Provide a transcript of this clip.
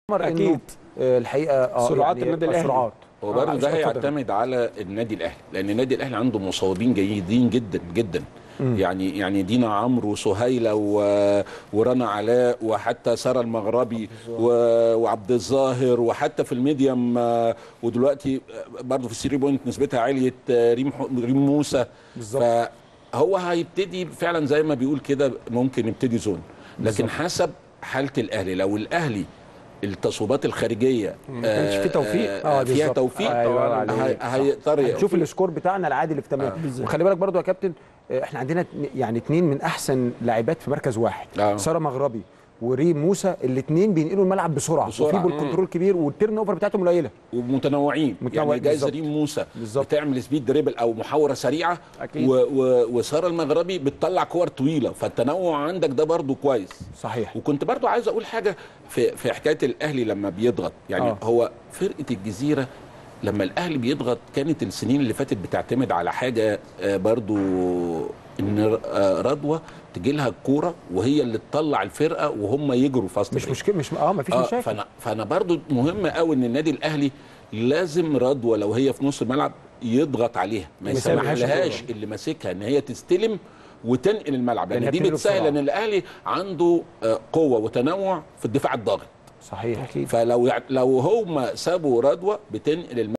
عمر أكيد. انه آه، الحقيقه اه سرعات النادي الأهلي. السرعات هو برضه آه، ده اتفضل. هيعتمد على النادي الاهلي لان النادي الاهلي عنده مصابين جيدين جدا جدا يعني يعني دينا عمرو وسهيله و... ورنا علاء وحتى ساره المغربي و... وعبد الظاهر وحتى في الميديم آه، ودلوقتي آه، برضه في الثري بوينت نسبتها عاليه آه، ريم ح- ريم موسى بالظبط. فهو هيبتدي فعلا زي ما بيقول كده ممكن يبتدي زون لكن حسب حاله الاهلي لو الاهلي التصويبات الخارجيه ما كانش في توفيق. آه آه، فيها بالظبط. توفيق أيوة عليك. هي- صح. هيقدر هنشوف السكور بتاعنا العادي اللي في تمام آه. وخلي بالك برضو يا كابتن آه، احنا عندنا اتنين- يعني اتنين من احسن لاعبات في مركز واحد آه. ساره مغربي وريم موسى الاثنين بينقلوا الملعب بسرعه, بسرعة. وفي بول كنترول كبير والتيرن اوفر بتاعتهم قليله ومتنوعين متنوع- يعني جايزه بالظبط. ريم موسى بالظبط. بتعمل سبيد دريبل او محاوره سريعه أكيد. و و وساره المغربي بتطلع كور طويله فالتنوع عندك ده برضو كويس صحيح وكنت برضو عايز اقول حاجه في في حكايه الاهلي لما بيضغط يعني آه. آه. هو فرقه الجزيره لما الاهلي بيضغط كانت السنين اللي فاتت بتعتمد على حاجه آه، برضو ان آه، رضوى تجي لها الكوره وهي اللي تطلع الفرقه وهم يجروا فاست مش بريك. مشكله مش اه مفيش آه مشاكل فانا فانا برضو مهم قوي ان النادي الاهلي لازم رضوى لو هي في نص الملعب يضغط عليها ما ما يسامحهاش يسمحلهاش اللي ماسكها ان هي تستلم وتنقل الملعب لأنها لان دي بتنقله بتسهل بسرعة. ان الاهلي عنده آه، قوه وتنوع في الدفاع الضاغط صحيح أكيد. فلو يع- لو هم سابوا رضوى بتنقل